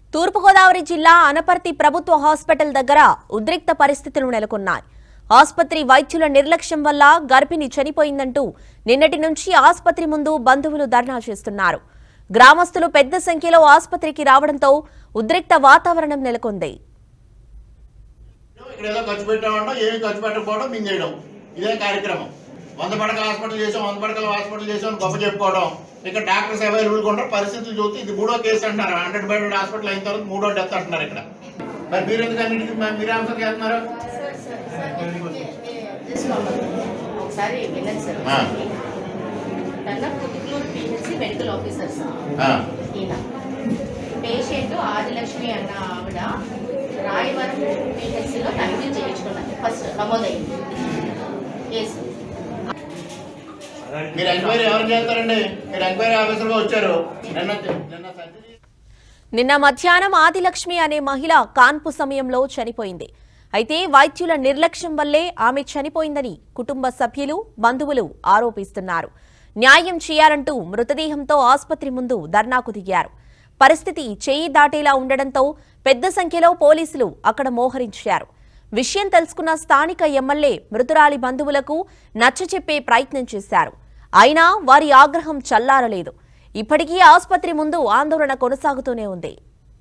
తూర్పుగోదావరి జిల్లా అనపర్తి ప్రభుత్వ హాస్పిటల్ దగ్గర ఉద్రిక్త పరిస్థితులు నెలకొన్నాయి ఆసుపత్రి వైద్యుల నిర్లక్ష్యం వల్ల గర్భిణి చనిపోయిందంటూ నిన్నటి నుంచి ఆసుపత్రి ముందు బంధువులు ధర్నా చేస్తున్నారు గ్రామస్తులు పెద్ద సంఖ్యలో ఆసుపత్రికి రావడంతో ఉద్రిక్త వాతావరణం నెలకొంది ఇక్కడ ఏదో ఖర్చు పెట్టామంటాం ఏమి ఖర్చు పెట్టకపోవడం మింగేయడం ఇదే కార్యక్రమం వంద పడకల హాస్పిటల్ చేసాం వంద పడకల హాస్పిటల్ చేసాం అని గొప్ప చెప్పుకోవడం ఇక్కడ డాక్టర్స్ అవైలబుల్ ఉంటారు పరిస్థితులు చూస్తే ఇది మూడో కేసు అంటున్నారు హండ్రెడ్ బెడ్ హాస్పిటల్ అయిన తర్వాత మూడో డెత్ అంటున్నారు ఇక్కడ మరి మీరు ఎందుకు అన్నిటికీ మరి మీరు ఆన్సర్ చేస్తున్నారు ఒకసారి వినండి సార్ ఆ. తన Puttukuru PHC medical officer sir ఆ, ఈయన పేషెంట్ ఆదిలక్ష్మి అన్న ఆవిడ రాయవరం పిహెచ్సిలో తనిఖీ చేయించుకున్నది ఫస్ట్ నమోదైంది కేసు మీరు ఎంక్వైరీ ఎవరు చేస్తారండి మీరు ఎంక్వైరీ ఆఫీసర్గా వచ్చారు నిన్న నిన్న సర్జరీ నిన్న మధ్యాహ్నం ఆదిలక్ష్మి అనే మహిళ కాన్పు సమయంలో చనిపోయింది అయితే వైద్యుల నిర్లక్ష్యం వల్లే ఆమె చనిపోయిందని కుటుంబ సభ్యులు బంధువులు ఆరోపిస్తున్నారు న్యాయం చేయాలంటూ మృతదేహంతో ఆసుపత్రి ముందు ధర్నాకు దిగారు పరిస్థితి చేయి దాటేలా ఉండడంతో పెద్ద సంఖ్యలో పోలీసులు అక్కడ మోహరించారు విషయం తెలుసుకున్న స్థానిక ఎమ్మెల్యే మృతురాలి బంధువులకు నచ్చచెప్పే ప్రయత్నం చేశారు అయినా వారి ఆగ్రహం చల్లారలేదు ఇప్పటికీ ఆసుపత్రి ముందు ఆందోళన కొనసాగుతూనే ఉంది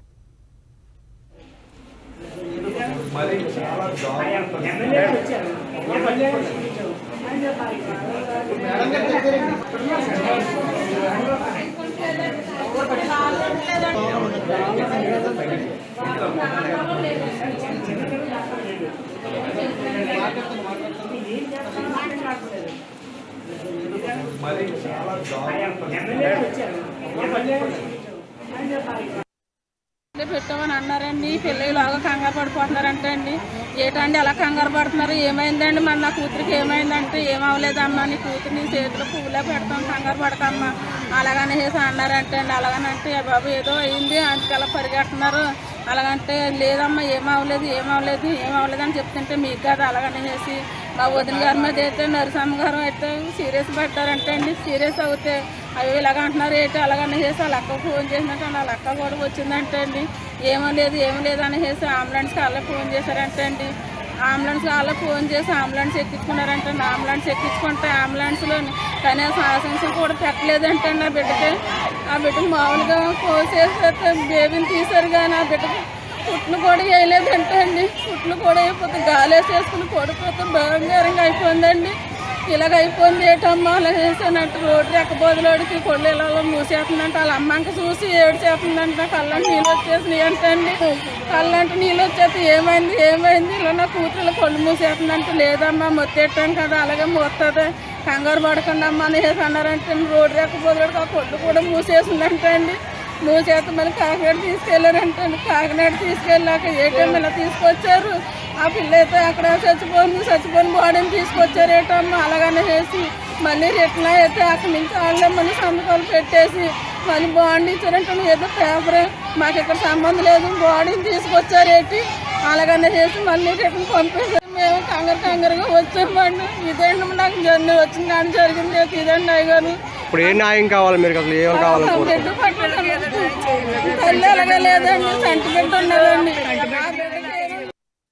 ఇట్లా పెట్టామని అన్నారండి పిల్లలు లాగా కంగారు పడిపోతున్నారంటే అండి ఏటండి అలా కంగారు పడుతున్నారు ఏమైందండి మరి నా కూతురికి ఏమైందంటే ఏమవలేదమ్మా నీ కూతురు నీ చేతిలో పువ్వులే పెడతాం కంగారు పడకమ్మా అలాగనేసి అన్నారంటే అండి అలాగనంటే "ఏ బాబు ఏదో అయింది అందుకలా పరిగెడుతున్నారు అలాగంటే లేదమ్మా ఏమవలేదు ఏమవలేదు ఏమవలేదు అని చెప్తుంటే మీకు కాదు అలాగనేసి మా వదిన గారి మీద అయితే నరసమ్మ గారు అయితే సీరియస్ పడ్డారంటే అండి సీరియస్ అవుతే అవి ఇలాగ అంటున్నారు ఏంటి అలాగని చేసి వాళ్ళ అక్క ఫోన్ చేసినట్టు వాళ్ళ అక్క కూడా వచ్చిందంటే అండి ఏమో లేదు ఏమో లేదు అనేసి అంబులెన్స్కి వాళ్ళే ఫోన్ చేశారంటే అండి అంబులెన్స్ వాళ్ళే ఫోన్ చేసి అంబులెన్స్ ఎక్కించుకున్నారంటే అంబులెన్స్ ఎక్కించుకుంటే అంబులెన్స్లో కనీసం ఆశంసలు కూడా పెట్టలేదంటే అండి ఆ బిడ్డకి ఆ బిడ్డకు మామూలుగా కోసేసి బేబీని తీశారు కానీ ఆ బిడ్డకి పుట్లు కూడా వేయలేదంటే అండి పుట్లు కూడా అయిపోతే గాలేసేసుకుని కొడిపోతే భయంకరంగా అయిపోయిందండి ఇలాగ అయిపోయింది ఏటమ్మా అలా చేసానంటే రోడ్డు ఎక్కబోదులోడికి కొళ్ళు ఇలా మూసేస్తుందంటే వాళ్ళ అమ్మంక చూసి ఏడు చేస్తుందంట కళ్ళంటి నీళ్ళు వచ్చేసినాయి అంటండి కళ్ళంటి నీళ్ళు వచ్చేస్తే ఏమైంది ఏమైంది ఇలా నా కూతురు కొళ్ళు మూసేస్తుందంటే లేదమ్మా మొత్తెట్టాం కదా అలాగే మొత్తది కంగారు పడకుండా అమ్మ అనేసి అన్నారంటే రోడ్డు ఎక్కబోదులోడికి ఆ కొళ్ళు కూడా మూసేసిందంటే అండి మూసేత మళ్ళీ కాకినాడ తీసుకెళ్ళారంటే కాకినాడ తీసుకెళ్ళాక ఏటీఎం ఇలా తీసుకొచ్చారు ఆ పిల్ల అయితే అక్కడ చచ్చిపోయింది చచ్చిపోయిన బాడీని తీసుకొచ్చారు ఏటమ్మా అలాగనే చేసి మళ్ళీ రిటర్న్ అయితే అక్కడి నుంచి వాళ్ళే మళ్ళీ సంతకాలు పెట్టేసి మళ్ళీ బాండ్ ఇచ్చారంటే ఏదో పేపర్ మాకు ఇక్కడ సంబంధం లేదు బాడీని తీసుకొచ్చారు ఏంటి అలాగనే చేసి మళ్ళీ రిటర్న్ పంపేశారు మేము కంగారు కంగారుగా వచ్చామండి ఇదేంటి నాకు జర్నీ వచ్చిన కానీ జరిగింది ఇదండి అయ్యగారు ఇప్పుడు ఏ న్యాయం కావాలి మీరు అసలు ఏం కావాలనుకుంటున్నారు బిడ్డ పట్టుకుంటాను. తల్లి అలాగే లేదండి సెంటిమెంట్ ఉన్నదండి ఆ బిడ్డకి ఏమీ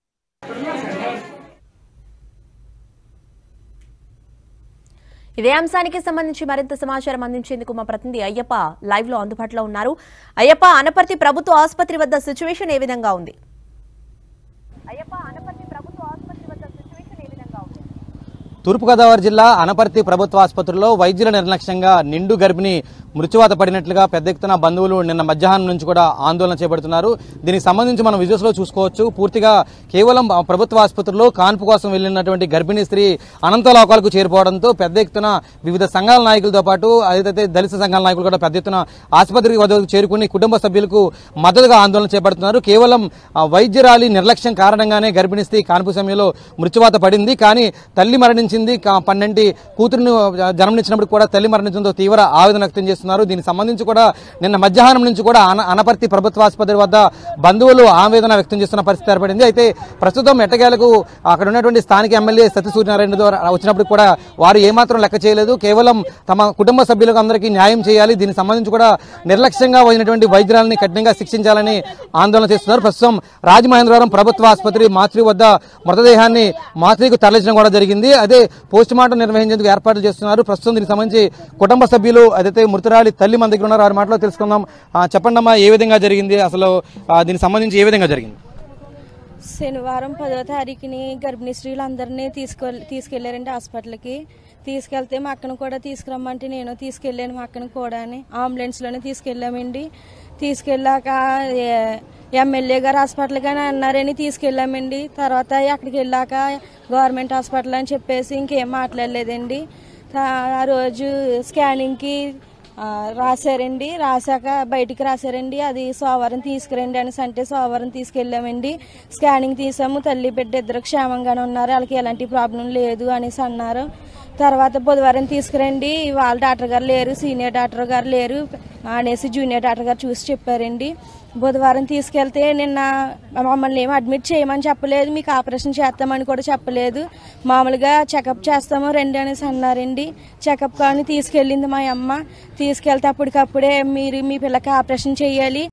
ఇదే అంశానికి సంబంధించి మరింత సమాచారం అందించేందుకు మా ప్రతినిధి అయ్యప్ప లైవ్ లో అందుబాటులో ఉన్నారు అయ్యప్ప అనపర్తి ప్రభుత్వ ఆసుపత్రి వద్ద సిచ్యువేషన్ ఏ విధంగా ఉంది అయ్యప్ప అనపర్తి ప్రభుత్వ ఆసుపత్రి వద్ద సిచ్యువేషన్ ఏ విధంగా ఉంది తూర్పుగోదావరి జిల్లా అనపర్తి ప్రభుత్వ ఆసుపత్రిలో వైద్యుల నిర్లక్ష్యంగా నిండు గర్భిణి మృత్యువాత పడినట్లుగా పెద్ద ఎత్తున బంధువులు నిన్న మధ్యాహ్నం నుంచి కూడా ఆందోళన చేపడుతున్నారు దీనికి సంబంధించి మనం విజువల్స్ లో చూసుకోవచ్చు పూర్తిగా కేవలం ఆ ప్రభుత్వ ఆసుపత్రిలో కాన్పు కోసం వెళ్ళినటువంటి గర్భిణీ స్త్రీ అనంత లోకాలకు చేరిపోవడంతో పెద్ద ఎత్తున వివిధ సంఘాల నాయకులతో పాటు అదైతే దళిత సంఘాల నాయకులు కూడా పెద్ద ఎత్తున ఆసుపత్రికి వద్దకు చేరుకుని కుటుంబ సభ్యులకు మద్దతుగా ఆందోళన చేపడుతున్నారు కేవలం ఆ వైద్యురాలి నిర్లక్ష్యం కారణంగానే గర్భిణీ స్త్రీ కాన్పు సమయంలో మృత్యువాత పడింది కానీ తల్లి మరణించింది కా- పన్నెంటి కూతురును జన్మనిచ్చినప్పుడు కూడా తల్లి మరణించడంతో తీవ్ర ఆవేదన వ్యక్తం చేస్తున్నారు చేస్తున్నారు దీనికి సంబంధించి కూడా నిన్న మధ్యాహ్నం నుంచి కూడా అన అనపర్తి ప్రభుత్వ ఆసుపత్రి వద్ద బంధువులు ఆవేదన వ్యక్తం చేస్తున్న పరిస్థితి ఏర్పడింది అయితే ప్రస్తుతం ఎట్టకేలకు అక్కడ ఉన్నటువంటి స్థానిక ఎమ్మెల్యే సత్య సూర్యనారాయణ ద్వారా వచ్చినప్పుడు కూడా వారు ఏమాత్రం లెక్క చేయలేదు కేవలం తమ కుటుంబ సభ్యులకు అందరికీ న్యాయం చేయాలి దీనికి సంబంధించి కూడా నిర్లక్ష్యంగా పోయినటువంటి వైద్యురాలని కఠినంగా శిక్షించాలని ఆందోళన చేస్తున్నారు ప్రస్తుతం రాజమహేంద్రవరం ప్రభుత్వ ఆసుపత్రి మాతృ వద్ద మృతదేహాన్ని మాతృకు తరలించడం కూడా జరిగింది అదే పోస్ట్ మార్టం నిర్వహించేందుకు ఏర్పాట్లు చేస్తున్నారు ప్రస్తుతం దీనికి సంబంధించి కుటుంబ సభ్యులు అదైతే మృతురాలి తల్లి మన దగ్గర ఉన్నారు వారి మాటలో తెలుసుకుందాం ఆ, చెప్పండి అమ్మా ఏ విధంగా జరిగింది అసలు ఆ, దీనికి సంబంధించి ఏ విధంగా జరిగింది శనివారం పదో తారీఖుని గర్భిణీ స్త్రీలందరినీ తీసుకె తీసుకెళ్లారండి హాస్పిటల్కి తీసుకెళ్తే మా అక్కను కూడా తీసుకురమ్మంటే నేను తీసుకెళ్ళాను మా అక్కను కూడా అంబులెన్స్లోనే తీసుకెళ్ళామండి తీసుకెళ్ళాక ఏ- ఎమ్మెల్యే గారు హాస్పిటల్కి అని అన్నారని తీసుకెళ్ళామండి తర్వాత అక్కడికి వెళ్ళాక గవర్నమెంట్ హాస్పిటల్ అని చెప్పేసి ఇంకేం మాట్లాడలేదండి తా- ఆ రోజు స్కానింగ్కి ఆ, రాశారండి రాశాక బయటికి రాశారండి అది సోమవారం తీసుకురండి అనేసి అంటే సోమవారం తీసుకెళ్ళామండి స్కానింగ్ తీసాము తల్లి బిడ్డ ఇద్దరు క్షేమంగానే ఉన్నారు వాళ్ళకి ఎలాంటి ప్రాబ్లం లేదు అనేసి అన్నారు తర్వాత బుధవారం తీసుకురండి వాళ్ళ డాక్టర్ గారు లేరు సీనియర్ డాక్టర్ గారు లేరు అనేసి జూనియర్ డాక్టర్ గారు చూసి చెప్పారండి బుధవారం తీసుకెళ్తే నిన్న మమ్మల్ని ఏమి అడ్మిట్ చేయమని చెప్పలేదు మీకు ఆపరేషన్ చేస్తామని కూడా చెప్పలేదు మామూలుగా చెకప్ చేస్తాము రండి అనేసి అన్నారండి చెకప్ కానీ తీసుకెళ్ళింది మా అమ్మ తీసుకెళ్తే అప్పటికప్పుడే మీరు మీ పిల్లకి ఆపరేషన్ చేయాలి